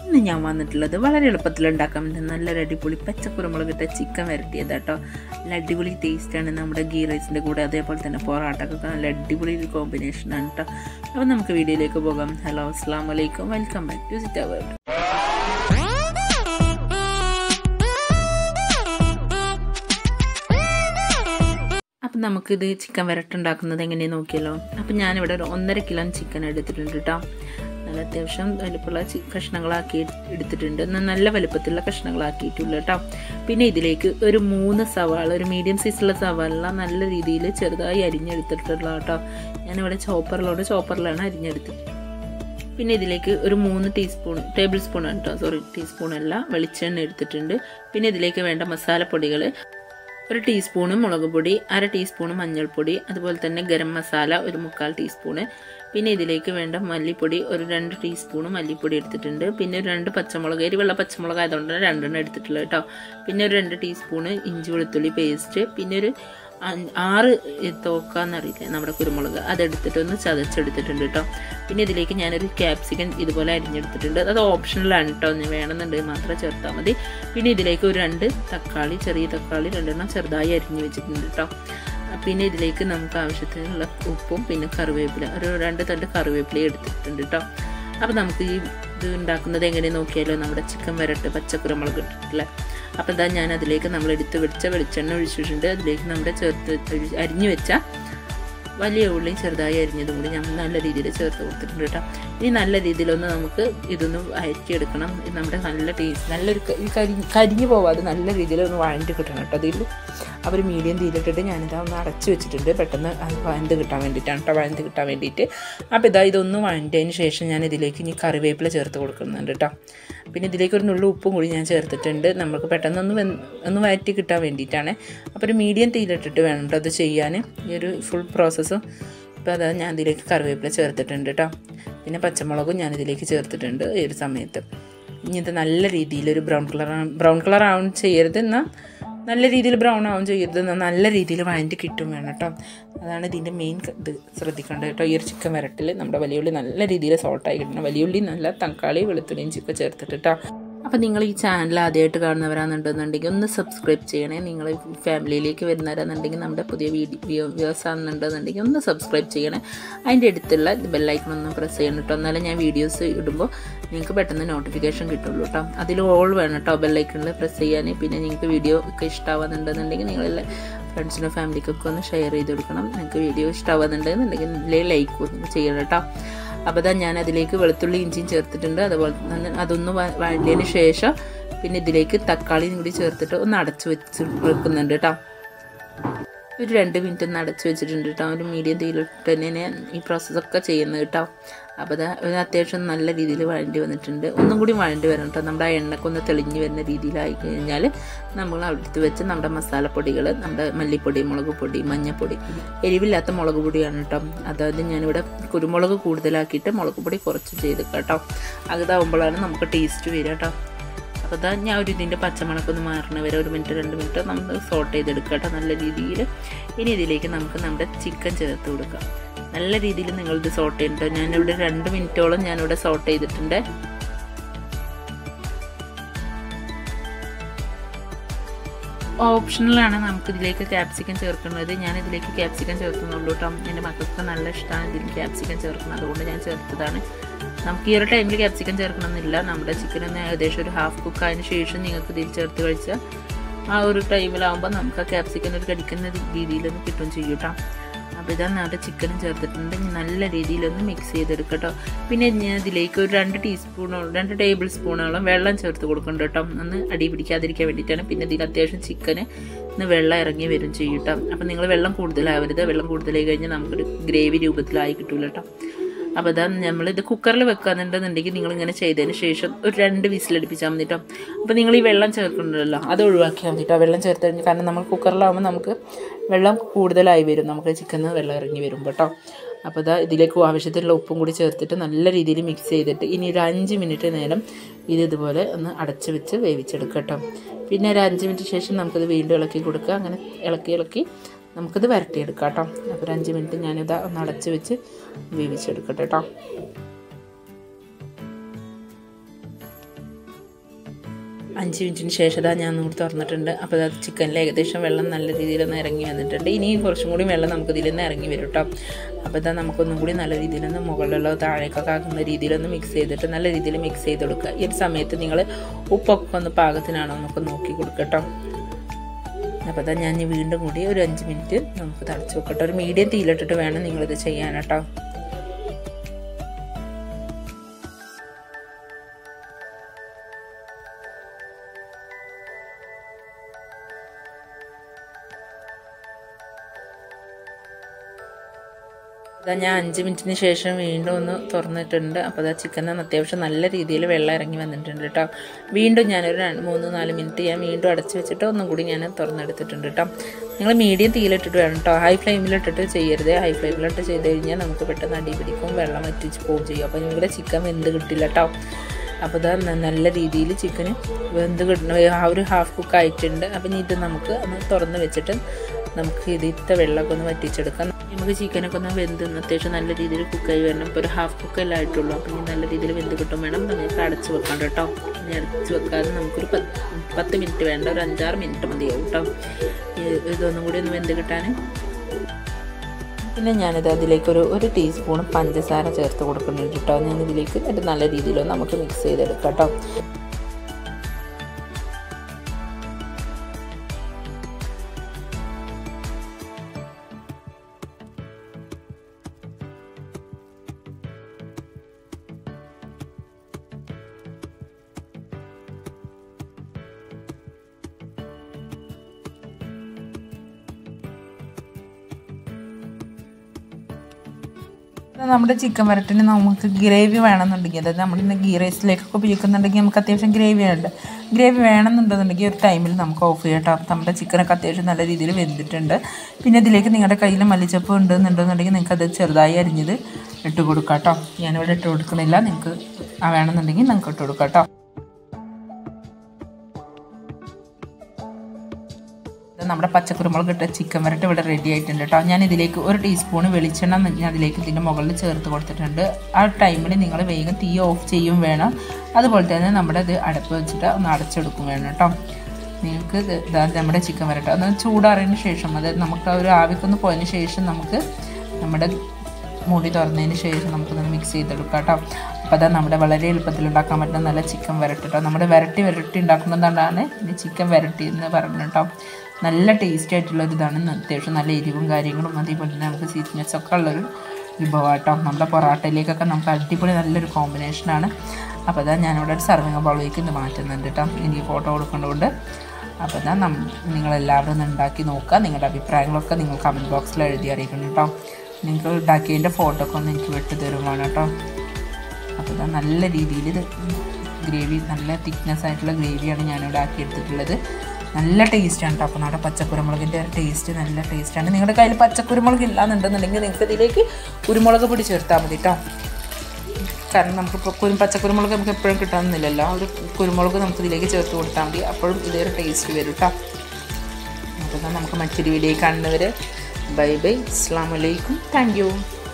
ഇന്ന് ഞാൻ വന്നിട്ടുള്ളത് വളരെ എളുപ്പത്തിൽ ഉണ്ടാക്കാൻ പറ്റുന്ന നല്ലൊരു അടിപൊളി പച്ചക്കുരുമുളക് ഇട്ട ചിക്കൻ വരട്ടിയത് കേട്ടോ നല്ല അടിപൊളി ടേസ്റ്റാണ് നമ്മുടെ ഗീ റൈസിൻ്റെ കൂടെ അതേപോലെ തന്നെ പൊറാട്ടക്കൊക്കെ നല്ല അടിപൊളി ഒരു കോമ്പിനേഷനാണ് കേട്ടോ അപ്പോൾ നമുക്ക് വീഡിയോയിലേക്ക് പോകാം ഹലോ അസ്സാം വലൈക്കും വെൽക്കം ബാക്ക് ടു സിറ്റാ വേൾഡ് അപ്പം നമുക്കിത് ചിക്കൻ വരട്ടുണ്ടാക്കുന്നത് എങ്ങനെയാണ് നോക്കിയല്ലോ അപ്പം ഞാനിവിടെ ഒരു ഒന്നര കിലോ ചിക്കൻ എടുത്തിട്ടുണ്ട് കേട്ടോ നല്ല അത്യാവശ്യം വലുപ്പമുള്ള ചി കഷ്ണങ്ങളാക്കി എടുത്തിട്ടുണ്ട് എന്നാൽ നല്ല വലുപ്പത്തിലുള്ള കഷ്ണങ്ങളാക്കിയിട്ടില്ല കേട്ടോ പിന്നെ ഇതിലേക്ക് ഒരു മൂന്ന് സവാള ഒരു മീഡിയം സൈസുള്ള സവാള നല്ല രീതിയിൽ ചെറുതായി അരിഞ്ഞെടുത്തിട്ടുള്ള കേട്ടോ ഞാനിവിടെ ചോപ്പറിലോട് ചോപ്പറിലാണ് അരിഞ്ഞെടുത്തത് പിന്നെ ഇതിലേക്ക് ഒരു മൂന്ന് ടീസ്പൂൺ ടേബിൾ സ്പൂൺ ആണ് കേട്ടോ സോറി ടീസ്പൂൺ അല്ല വെളിച്ചെണ്ണ എടുത്തിട്ടുണ്ട് പിന്നെ ഇതിലേക്ക് വേണ്ട മസാലപ്പൊടികൾ ഒരു ടീസ്പൂണ് മുളക് പൊടി അര ടീസ്പൂണ് മഞ്ഞൾപ്പൊടി അതുപോലെ തന്നെ ഗരം മസാല ഒരു മുക്കാൽ ടീസ്പൂണ് പിന്നെ ഇതിലേക്ക് വേണ്ട മല്ലിപ്പൊടി ഒരു രണ്ട് ടീസ്പൂണ് മല്ലിപ്പൊടി എടുത്തിട്ടുണ്ട് പിന്നെ ഒരു രണ്ട് പച്ചമുളക് എരിവുള്ള പച്ചമുളക് ആയതുകൊണ്ട് രണ്ടെണ്ണം എടുത്തിട്ടുള്ളത് കേട്ടോ പിന്നെ ഒരു രണ്ട് ടീസ്പൂണ് ഇഞ്ചി വെളുത്തുള്ളി പേസ്റ്റ് പിന്നെ ഒരു ആറ് തോക്കാന്നറിയില്ല നമ്മുടെ കുരുമുളക് അതെടുത്തിട്ട് ഒന്ന് ചതച്ചെടുത്തിട്ടുണ്ട് കേട്ടോ പിന്നെ ഇതിലേക്ക് ഞാനൊരു ക്യാപ്സിക്കൻ ഇതുപോലെ അരിഞ്ഞെടുത്തിട്ടുണ്ട് അത് ഓപ്ഷണലാണ് കേട്ടോ ഒന്ന് വേണമെന്നുണ്ടെങ്കിൽ മാത്രം ചേർത്താൽ മതി പിന്നെ ഇതിലേക്ക് ഒരു രണ്ട് തക്കാളി ചെറിയ തക്കാളി രണ്ടെണ്ണം ചെറുതായി അരിഞ്ഞ് വെച്ചിട്ടുണ്ട് കേട്ടോ പിന്നെ ഇതിലേക്ക് നമുക്ക് ആവശ്യത്തിനുള്ള ഉപ്പും പിന്നെ കറിവേപ്പില ഒരു രണ്ട് തണ്ട് കറിവേപ്പില എടുത്തിട്ടുണ്ട് കേട്ടോ അപ്പോൾ നമുക്ക് ഈ ഇത് ഉണ്ടാക്കുന്നത് എങ്ങനെ നോക്കിയാലോ നമ്മുടെ ചിക്കൻ വരട്ട് പച്ചക്കുരുമുളക് ഇട്ടിട്ടുള്ള അപ്പോൾ ഇതാ ഞാൻ അതിലേക്ക് നമ്മൾ എടുത്ത് വെച്ച വെളിച്ചെണ്ണ ഒഴിച്ചിട്ടുണ്ട് അതിലേക്ക് നമ്മുടെ ചേർത്ത് അരിഞ്ഞു വെച്ച വലിയ ഉള്ളി ചെറുതായി അരിഞ്ഞതും കൂടി ഞാൻ നല്ല രീതിയിൽ ചേർത്ത് കൊടുത്തിട്ടുണ്ട് കേട്ടോ ഇനി നല്ല രീതിയിലൊന്ന് നമുക്ക് ഇതൊന്ന് വഴറ്റിയെടുക്കണം നമ്മുടെ നല്ല ടേസ്റ്റ് നല്ലൊരു കരിഞ്ഞു പോവാതെ നല്ല രീതിയിൽ ഒന്ന് വഴണ്ടി കിട്ടണം കേട്ടോ അതിൽ അവർ മീഡിയം തീയിലിട്ടിട്ട് ഞാനിതാ ഒന്ന് അടച്ചു വെച്ചിട്ടുണ്ട് പെട്ടെന്ന് അത് വഴന്ത് കിട്ടാൻ വേണ്ടിയിട്ടാണ് കേട്ടോ വഴന്ത് കിട്ടാൻ വേണ്ടിയിട്ട് അപ്പോൾ ഇതാ ഇതൊന്ന് വഴണ്ടതിന് ശേഷം ഞാൻ ഇതിലേക്ക് ഇനി കറിവേപ്പില ചേർത്ത് കൊടുക്കുന്നുണ്ട് കേട്ടോ പിന്നെ ഇതിലേക്ക് ഒരു നുള്ളു ഉപ്പും കൂടി ഞാൻ ചേർത്തിട്ടുണ്ട് നമുക്ക് പെട്ടെന്ന് ഒന്ന് ഒന്ന് വഴറ്റി കിട്ടാൻ വേണ്ടിയിട്ടാണ് അപ്പോൾ ഒരു മീഡിയം തീയിലിട്ടിട്ട് വേണം കേട്ടോ അത് ചെയ്യാൻ ഈ ഒരു ഫുൾ പ്രോസസ്സും ഇപ്പോൾ അതാ ഞാൻ ഇതിലേക്ക് കറിവേപ്പില ചേർത്തിട്ടുണ്ട് കേട്ടോ പിന്നെ പച്ചമുളകും ഞാൻ ഇതിലേക്ക് ചേർത്തിട്ടുണ്ട് ഈ ഒരു സമയത്ത് ഇനി ഇത് നല്ല രീതിയിൽ ഒരു ബ്രൗൺ കളർ ബ്രൗൺ കളർ ആവും ചെയ്യരുത് എന്നാൽ നല്ല രീതിയിൽ ബ്രൗൺ ആവും ചെയ്യരുത് എന്നാൽ നല്ല രീതിയിൽ വഴറ്റി കിട്ടും വേണം കേട്ടോ അതാണ് ഇതിൻ്റെ മെയിൻ ഇത് ശ്രദ്ധിക്കേണ്ടത് കേട്ടോ ഈ ഒരു ചിക്കൻ വരട്ടിൽ നമ്മുടെ വലിയുള്ളി നല്ല രീതിയിൽ സോൾട്ടായി കിട്ടണം വലിയുള്ളി നല്ല തക്കാളി വെളുത്തുള്ളിയും ചിക്കൻ ചേർത്തിട്ട് കേട്ടോ അപ്പോൾ നിങ്ങൾ ഈ ചാനൽ ആദ്യമായിട്ട് കാണുന്നവരാണെന്നുണ്ടെന്നുണ്ടെങ്കിൽ ഒന്ന് സബ്സ്ക്രൈബ് ചെയ്യണേ നിങ്ങൾ ഫാമിലിയിലേക്ക് വരുന്നവരാണെന്നുണ്ടെങ്കിൽ നമ്മുടെ പുതിയ വീഡിയോ വ്യൂസ് ആണെന്നുണ്ടെന്നുണ്ടെങ്കിൽ ഒന്ന് സബ്സ്ക്രൈബ് ചെയ്യണേ അതിൻ്റെ അടുത്തുള്ള ബെല്ലൈക്കൺ ഒന്ന് പ്രസ് ചെയ്യണം കേട്ടോ എന്നാലും ഞാൻ വീഡിയോസ് ഇടുമ്പോൾ നിങ്ങൾക്ക് പെട്ടെന്ന് നോട്ടിഫിക്കേഷൻ കിട്ടുള്ളൂ കേട്ടോ അതിൽ ഓൾ വേണം കേട്ടോ ബെല്ലൈക്കണിൽ പ്രസ് ചെയ്യാൻ പിന്നെ നിങ്ങൾക്ക് വീഡിയോ ഒക്കെ ഇഷ്ടമാവുന്നുണ്ടെന്നുണ്ടെങ്കിൽ നിങ്ങളെ ഫ്രണ്ട്സിനും ഫാമിലിക്കൊക്കെ ഒന്ന് ഷെയർ ചെയ്ത് കൊടുക്കണം നിങ്ങൾക്ക് വീഡിയോ ഇഷ്ടമാവുന്നുണ്ടെന്നുണ്ടെങ്കിൽ ലൈക്ക് ഒന്ന് ചെയ്യണം കേട്ടോ അപ്പോൾ അതാ ഞാൻ അതിലേക്ക് വെളുത്തുള്ളി ഇഞ്ചിയും ചേർത്തിട്ടുണ്ട് അതുപോലെ തന്നെ അതൊന്ന് വഴണ്ടിയതിന് ശേഷം പിന്നെ ഇതിലേക്ക് തക്കാളിയും കൂടി ചേർത്തിട്ട് ഒന്ന് അടച്ച് വെച്ച് വെക്കുന്നുണ്ട് കേട്ടോ ഒരു രണ്ട് മിനിറ്റ് ഒന്ന് അടച്ച് വെച്ചിട്ടുണ്ട് കേട്ടോ ഒരു മീഡിയം തീയിലിട്ട് തന്നെ ഈ പ്രോസസ്സൊക്കെ ചെയ്യുന്നത് കേട്ടോ അപ്പോൾ അത് അത്യാവശ്യം നല്ല രീതിയിൽ വഴണ്ടി വന്നിട്ടുണ്ട് ഒന്നും കൂടി വഴണ്ടി വരണം കേട്ടോ നമ്മുടെ എണ്ണക്കൊന്ന് തെളിഞ്ഞ് വരുന്ന രീതിയിലായി കഴിഞ്ഞാൽ നമ്മൾ അടുത്ത് വെച്ച് നമ്മുടെ മസാലപ്പൊടികൾ നമ്മുടെ മല്ലിപ്പൊടി മുളക് പൊടി മഞ്ഞൾപ്പൊടി എരിവില്ലാത്ത മുളക് പൊടിയാണ് കേട്ടോ അതായത് ഞാനിവിടെ കുരുമുളക് കൂടുതലാക്കിയിട്ട് മുളക് പൊടി കുറച്ച് ചെയ്ത് കേട്ടോ അതാവുമ്പോഴാണ് നമുക്ക് ടേസ്റ്റ് വരിക കേട്ടോ അപ്പോൾ അതാ ഞാൻ ഒരു ഇതിൻ്റെ പച്ചമണക്കൊന്ന് മാറണ വരെ ഒരു മിനിറ്റ് രണ്ട് മിനിറ്റ് നമ്മൾ സോട്ട് ചെയ്തെടുക്കുക കേട്ടോ നല്ല രീതിയിൽ ഇനി ഇതിലേക്ക് നമുക്ക് നമ്മുടെ ചിക്കൻ ചേർത്ത് കൊടുക്കാം നല്ല രീതിയിൽ നിങ്ങളിത് സോട്ട് ചെയ്യുന്നുണ്ട് ഞാനിവിടെ രണ്ട് മിനിറ്റോളം ഞാനിവിടെ സോട്ട് ചെയ്തിട്ടുണ്ട് ഓപ്ഷണലാണ് നമുക്ക് ഇതിലേക്ക് ക്യാപ്സിക്കൻ ചേർക്കുന്നത് ഞാൻ ഇതിലേക്ക് ക്യാപ്സിക്കൻ ചേർക്കുന്നുള്ളൂ കേട്ടോ എൻ്റെ മക്കൾക്ക് നല്ല ഇഷ്ടമാണ് ഇതിൽ ക്യാപ്സിക്കൻ ചേർക്കുന്നത് അതുകൊണ്ട് ഞാൻ ചേർത്തതാണ് നമുക്ക് ഈ ഒരു ടൈമിൽ ക്യാപ്സിക്കൻ ചേർക്കണമെന്നില്ല നമ്മുടെ ചിക്കൻ ഒന്ന് ഏകദേശം ഒരു ഹാഫ് കുക്ക് ആയതിനു ശേഷം നിങ്ങൾക്ക് ഇതിൽ ചേർത്ത് കഴിച്ചാൽ ആ ഒരു ടൈമിലാവുമ്പോൾ നമുക്ക് ആ ക്യാപ്സിക്കൻ ഒരു കടിക്കുന്ന രീതിയിലൊന്ന് കിട്ടും ചെയ്യും കേട്ടോ അപ്പോൾ ഇതാ നമ്മുടെ ചിക്കനും ചേർത്തിട്ടുണ്ട് നല്ല രീതിയിലൊന്ന് മിക്സ് ചെയ്തെടുക്കട്ടോ പിന്നെ ഞാൻ ഇതിലേക്ക് ഒരു രണ്ട് ടീസ്പൂണോളം രണ്ട് ടേബിൾ സ്പൂണോളം വെള്ളം ചേർത്ത് കൊടുക്കുന്നുണ്ട് കേട്ടോ ഒന്ന് അടി പിടിക്കാതിരിക്കാൻ വേണ്ടിയിട്ടാണ് പിന്നെ ഇതിൽ അത്യാവശ്യം ചിക്കന് ഒന്ന് വെള്ളം ഇറങ്ങി വരും ചെയ്യും കേട്ടോ അപ്പം നിങ്ങൾ വെള്ളം കൂടുതലാവരുത് വെള്ളം കൂടുതലായി കഴിഞ്ഞാൽ നമുക്കൊരു ഗ്രേവി രൂപത്തിലായി കിട്ടൂല കേട്ടോ അപ്പോൾ അതാ നമ്മളിത് കുക്കറിൽ വെക്കാന്നുണ്ടെന്നുണ്ടെങ്കിൽ നിങ്ങൾ ഇങ്ങനെ ചെയ്തതിന് ശേഷം ഒരു രണ്ട് വിസിലടിപ്പിച്ചാൽ മതി കേട്ടോ അപ്പോൾ നിങ്ങൾ ഈ വെള്ളം ചേർക്കുന്നുണ്ടല്ലോ അത് ഒഴിവാക്കിയാൽ മതി കേട്ടോ വെള്ളം ചേർത്ത് കഴിഞ്ഞ് കാരണം നമ്മൾ കുക്കറിലാവുമ്പോൾ നമുക്ക് വെള്ളം കൂടുതലായി വരും നമുക്ക് ചിക്കനിൽ വെള്ളം ഇറങ്ങി വരും കേട്ടോ അപ്പോൾ ഇതാ ഇതിലേക്ക് ആവശ്യത്തിലുള്ള ഉപ്പും കൂടി ചേർത്തിട്ട് നല്ല രീതിയിൽ മിക്സ് ചെയ്തിട്ട് ഇനി ഒരു അഞ്ച് മിനിറ്റ് നേരം ഇത് ഇതുപോലെ ഒന്ന് അടച്ച് വെച്ച് വേവിച്ചെടുക്കുക കേട്ടോ പിന്നെ ഒരു അഞ്ച് മിനിറ്റ് ശേഷം നമുക്കത് വീണ്ടും ഇളക്കി കൊടുക്കുക അങ്ങനെ ഇളക്കി ഇളക്കി നമുക്കിത് വരട്ടിയെടുക്കാം കേട്ടോ അപ്പോൾ ഒരു അഞ്ച് മിനിറ്റ് ഞാനിത് ഒന്ന് അടച്ച് വെച്ച് വേവിച്ചെടുക്കട്ടെ കേട്ടോ അഞ്ച് മിനിറ്റിന് ശേഷം ഇതാ ഞാൻ നൂറ് തുറന്നിട്ടുണ്ട് അപ്പോൾ അത് ചിക്കനിൽ ഏകദേശം വെള്ളം നല്ല രീതിയിലൊന്ന് ഇറങ്ങി വന്നിട്ടുണ്ട് ഇനി കുറച്ചും കൂടി വെള്ളം നമുക്ക് ഇതിൽ നിന്ന് ഇറങ്ങി വരും കേട്ടോ അപ്പോൾ ഇതാ നമുക്കൊന്നും കൂടി നല്ല രീതിയിലൊന്ന് മുകളിലുള്ള താഴേക്കൊക്കെ ആക്കുന്ന രീതിയിലൊന്ന് മിക്സ് ചെയ്തിട്ട് നല്ല രീതിയിൽ മിക്സ് ചെയ്ത് കൊടുക്കുക ഈ ഒരു സമയത്ത് നിങ്ങൾ ഉപ്പൊക്കെ ഒന്ന് പാകത്തിനാണോ എന്നൊക്കെ നോക്കി കൊടുക്കുക കേട്ടോ അപ്പോൾ അതാ ഞാൻ ഇനി വീണ്ടും കൂടി ഒരു അഞ്ച് മിനിറ്റ് നമുക്ക് തിളച്ച് വെക്കട്ടെ ഒരു മീഡിയം തീയിലിട്ടിട്ട് വേണം നിങ്ങളിത് ചെയ്യാൻ കേട്ടോ അതാ ഞാൻ അഞ്ച് മിനിറ്റിന് ശേഷം വീണ്ടും ഒന്ന് തുറന്നിട്ടുണ്ട് അപ്പോൾ അതാ ചിക്കൻ അത്യാവശ്യം നല്ല രീതിയിൽ വെള്ളം ഇറങ്ങി വന്നിട്ടുണ്ട് കേട്ടോ വീണ്ടും ഞാനൊരു രണ്ട് മൂന്ന് നാല് മിനിറ്റ് ഞാൻ വീണ്ടും അടച്ച് വെച്ചിട്ട് ഒന്നും കൂടി ഞാൻ തുറന്നെടുത്തിട്ടുണ്ട് കേട്ടോ നിങ്ങൾ മീഡിയം തീയിലിട്ടിട്ട് വേണം കേട്ടോ ഹൈ ഫ്ലെയിമിലിട്ടിട്ട് ചെയ്യരുത് ഹൈ ഫ്ലെയിമിലിട്ട് ചെയ്ത് കഴിഞ്ഞാൽ നമുക്ക് പെട്ടെന്ന് അടി പിടിക്കും വെള്ളം വറ്റിച്ച് പോവുകയും ചെയ്യും അപ്പോൾ നിങ്ങളുടെ ചിക്കൻ വെന്ത് കിട്ടില്ല കേട്ടോ അപ്പോൾ ഇതാ നല്ല രീതിയിൽ ചിക്കന് വെന്ത് കിട്ടുന്ന ആ ഒരു ഹാഫ് കുക്ക് ആയിട്ടുണ്ട് അപ്പം ഇനി ഇത് നമുക്ക് ഒന്ന് തുറന്ന് വെച്ചിട്ട് നമുക്ക് ഇതിത്തെ വെള്ളമൊക്കെ ഒന്ന് വറ്റിച്ചെടുക്കാം നമുക്ക് ചിക്കനൊക്കെ ഒന്ന് വെന്ത് അത്യാവശ്യം നല്ല രീതിയിൽ കുക്കായി വരണം ഇപ്പോൾ ഒരു ഹാഫ് കുക്കല്ലേ ആയിട്ടുള്ളൂ അപ്പം ഇനി നല്ല രീതിയിൽ വെന്ത് കിട്ടും വേണം നമുക്ക് അടച്ച് വെക്കാം കേട്ടോ ഇനി അടച്ച് വെക്കാതെ നമുക്കൊരു പത്ത് പത്ത് മിനിറ്റ് വേണ്ട ഒരു അഞ്ചാറ് മിനിറ്റ് മതിയാവും കേട്ടോ ഇതൊന്നും കൂടി ഒന്ന് വെന്ത് കിട്ടാൻ പിന്നെ ഞാനിത് അതിലേക്കൊരു ഒരു ടീസ്പൂൺ പഞ്ചസാര ചേർത്ത് കൊടുക്കുന്നുണ്ട് കേട്ടോ ഞാൻ ഇതിലേക്ക് എന്നിട്ട് നല്ല രീതിയിൽ നമുക്ക് മിക്സ് ചെയ്തെടുക്കാം കേട്ടോ നമ്മുടെ ചിക്കൻ വരട്ടിന് നമുക്ക് ഗ്രേവി വേണമെന്നുണ്ടെങ്കിൽ അതായത് നമ്മൾ ഗീ റൈസിലേക്കൊക്കെ ഉപയോഗിക്കുന്നുണ്ടെങ്കിൽ നമുക്ക് അത്യാവശ്യം ഗ്രേവി ഉണ്ട് ഗ്രേവി വേണമെന്നുണ്ടെന്നുണ്ടെങ്കിൽ ഒരു ടൈമിൽ നമുക്ക് ഓഫ് ചെയ്യാം കേട്ടോ അപ്പം നമ്മുടെ ചിക്കനൊക്കെ അത്യാവശ്യം നല്ല രീതിയിൽ വെന്തിട്ടുണ്ട് പിന്നെ ഇതിലേക്ക് നിങ്ങളുടെ കയ്യിൽ മല്ലിച്ചപ്പ് ഉണ്ടെന്നുണ്ടെന്നുണ്ടെങ്കിൽ നിങ്ങൾക്ക് അത് ചെറുതായി അരിഞ്ഞത് ഇട്ട് കൊടുക്കാം കേട്ടോ ഞാനിവിടെ ഇട്ട് കൊടുക്കുന്നില്ല നിങ്ങൾക്ക് ആ വേണമെന്നുണ്ടെങ്കിൽ നിങ്ങൾക്ക് ഇട്ട് കൊടുക്കാം കേട്ടോ നമ്മുടെ പച്ചക്കുരുമുളക് ഇട്ട ചിക്കൻ വരട്ട് ഇവിടെ റെഡി ആയിട്ടുണ്ട് കേട്ടോ ഞാൻ ഇതിലേക്ക് ഒരു ടീസ്പൂൺ വെളിച്ചെണ്ണ ഞാൻ അതിലേക്ക് ഇതിൻ്റെ മുകളിൽ ചേർത്ത് കൊടുത്തിട്ടുണ്ട് ആ ടൈമിൽ നിങ്ങൾ വേഗം തീ ഓഫ് ചെയ്യും വേണം അതുപോലെ തന്നെ നമ്മുടെ ഇത് അടപ്പ് വെച്ചിട്ട് ഒന്ന് അടച്ചെടുക്കും വേണം കേട്ടോ നിങ്ങൾക്ക് ഇതാ നമ്മുടെ ചിക്കൻ വരട്ടെ ഒന്ന് ചൂടാറിയതിന് ശേഷം അതായത് നമുക്ക് ഒരു ആവിക്കൊന്ന് പോയതിന് ശേഷം നമുക്ക് നമ്മുടെ മൂടി തുറന്നതിന് ശേഷം നമുക്കൊന്ന് മിക്സ് ചെയ്തെടുക്കാം കേട്ടോ അപ്പോൾ അതാ നമ്മുടെ വളരെ എളുപ്പത്തിൽ ഉണ്ടാക്കാൻ പറ്റുന്ന നല്ല ചിക്കൻ വരട്ടി കേട്ടോ നമ്മുടെ വരട്ടി വരട്ടി ഉണ്ടാക്കുന്നതുകൊണ്ടാണ് ഇത് ചിക്കൻ വരട്ടി എന്ന് പറഞ്ഞു കേട്ടോ നല്ല ടേസ്റ്റി ആയിട്ടുള്ള ഒരു ഇതാണ് അത്യാവശ്യം നല്ല എരിവും കാര്യങ്ങളും അതേപോലെ തന്നെ നമുക്ക് സ്വീറ്റ്നെസ് ഒക്കെ ഉള്ളൊരു വിഭവം കേട്ടോ നമ്മുടെ പൊറാട്ടയിലേക്കൊക്കെ നമുക്ക് അടിപൊളി നല്ലൊരു കോമ്പിനേഷനാണ് അപ്പോൾ അതാ ഞാനിവിടെ ഒരു സർവിങ് ബൗളിലേക്ക് ഇത് മാറ്റുന്നുണ്ട് കേട്ടോ എനിക്ക് ഫോട്ടോ കൊടുക്കേണ്ടതുകൊണ്ട് അപ്പോൾ അതാ നം നിങ്ങളെല്ലാവരും ഒന്ന് ഉണ്ടാക്കി നോക്കുക നിങ്ങളുടെ അഭിപ്രായങ്ങളൊക്കെ നിങ്ങൾ കമൻറ്റ് ബോക്സിൽ എഴുതി അറിയിക്കണം കേട്ടോ നിങ്ങൾ ഉണ്ടാക്കിയതിൻ്റെ ഫോട്ടോ ഒക്കെ ഒന്ന് എനിക്ക് വിട്ടു തരുവാണ് കേട്ടോ അപ്പോൾ ഇതാ നല്ല രീതിയിൽ ഇത് ഗ്രേവി നല്ല തിക്നെസ് ആയിട്ടുള്ള ഗ്രേവിയാണ് ഞാനിവിടെ ആക്കിയെടുത്തിട്ടുള്ളത് നല്ല ടേസ്റ്റാണ് കേട്ടോ അപ്പോൾ നമ്മുടെ പച്ചക്കുരുമുളകിൻ്റെ ടേസ്റ്റ് നല്ല ടേസ്റ്റാണ് നിങ്ങളുടെ കയ്യിൽ പച്ചക്കുരുമുളക് ഇല്ലാന്നുണ്ടെന്നുണ്ടെങ്കിൽ നിങ്ങൾക്ക് ഇതിലേക്ക് കുരുമുളക് പൊടി ചേർത്താൽ മതി കേട്ടോ കാരണം നമുക്കിപ്പോൾ കുരു പച്ചക്കുരുമുളക് നമുക്ക് എപ്പോഴും കിട്ടാമെന്നില്ലല്ലോ ആ ഒരു കുരുമുളക് നമുക്ക് ഇതിലേക്ക് ചേർത്ത് കൊടുത്താൽ മതി അപ്പോഴും ഇതേ ഒരു ടേസ്റ്റ് വരും കേട്ടോ അപ്പോൾ നമുക്ക് മറ്റൊരു വീഡിയോ കാണുന്നവർ ബൈ ബൈ അസ്സാം വലൈക്കും താങ്ക് യു